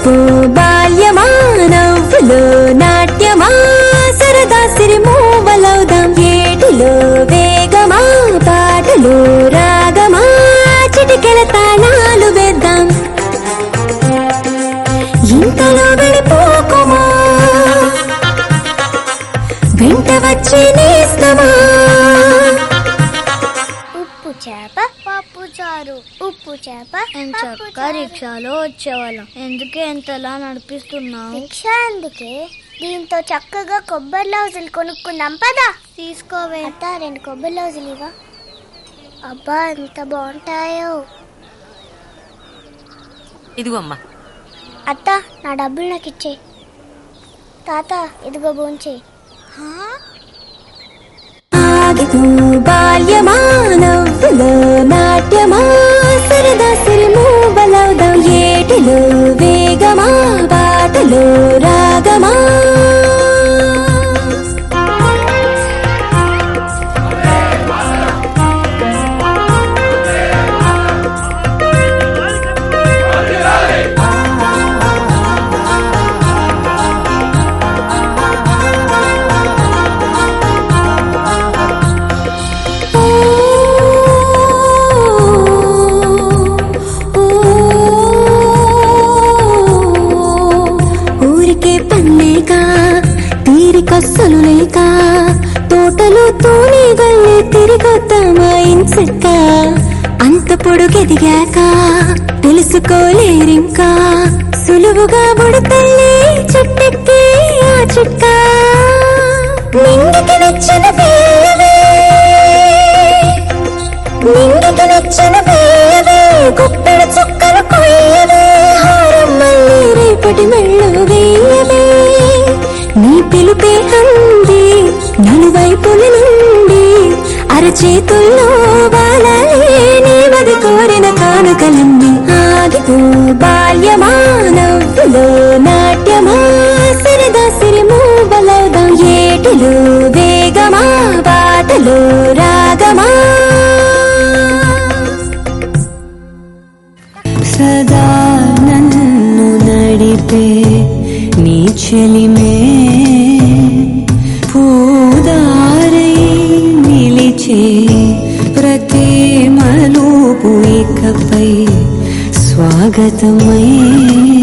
ఆగిపో బాల్యమా నవ్వులో నాట్యమా సరదా సిరిమూవలవుదాం ఏటిలో వేగమా పాటలో రాగమా చిటికెల తాళాలు వేద్దాం ఇంతలో గడిపోకుమా వెంట వచ్చి నేస్తమా ఉప్పు చేప పప్పు చారు ఉప్పు చేప చక్క రిక్షాలో వచ్చేవాళ్ళం ఎందుకే ఎంతలా నడిపిస్తున్నావు రిక్షా ఎందుకే దీంతో చక్కగా కొబ్బరి లౌజులు కొనుక్కుందాం పదా తీసుకోవే అత్త రెండు కొబ్బరి లౌజులు ఇవా అబ్బా ఎంత బాగుంటాయో ఇదిగో అమ్మా అత్త నా డబ్బులు నాకు ఇచ్చే తాత ఇదిగో భోంచే ఆగిపో బాల్యమా నవ్వులో నాట్యమా సరదా సిరిమూవలవుదాం ఏటిలో వేగమా పాటలో రాగమా ఊరికే పన్నేక తీరికొస్సలు లేక తోటలో తూని గల్లే తిరిగొద్దామా ఇన్సెక్క అంత పొడుగెదిగాక తెలుసుకోలేరింకా సులువుగా బుడతల్లి చుట్టెక్కి ఆ చుక్క నిండికి నచ్చిన పేవే నిండికి నచ్చిన పేవే గుప్పెడు చుక్కలు కొయ్యవే హారం మళ్ళీ రేపటి మెళ్ళు వేయవే నీ పిలుపే అంది నలువైపుల నుండి అరచేతుల్లో బాలాలే నీ మది కోరిన కానుకలన్నీ ఆగిపో బాల్యమా నవ్వులో నాట్యమా సరదా సిరిమూవలవుదాం ఏటిలో వేగమా పాటలో రాగమా సదా నన్ను నడిపే నీ చెలిమే పూదారై నిలిచే ప్రతి మలుపు ఇకపై స్వాగతమై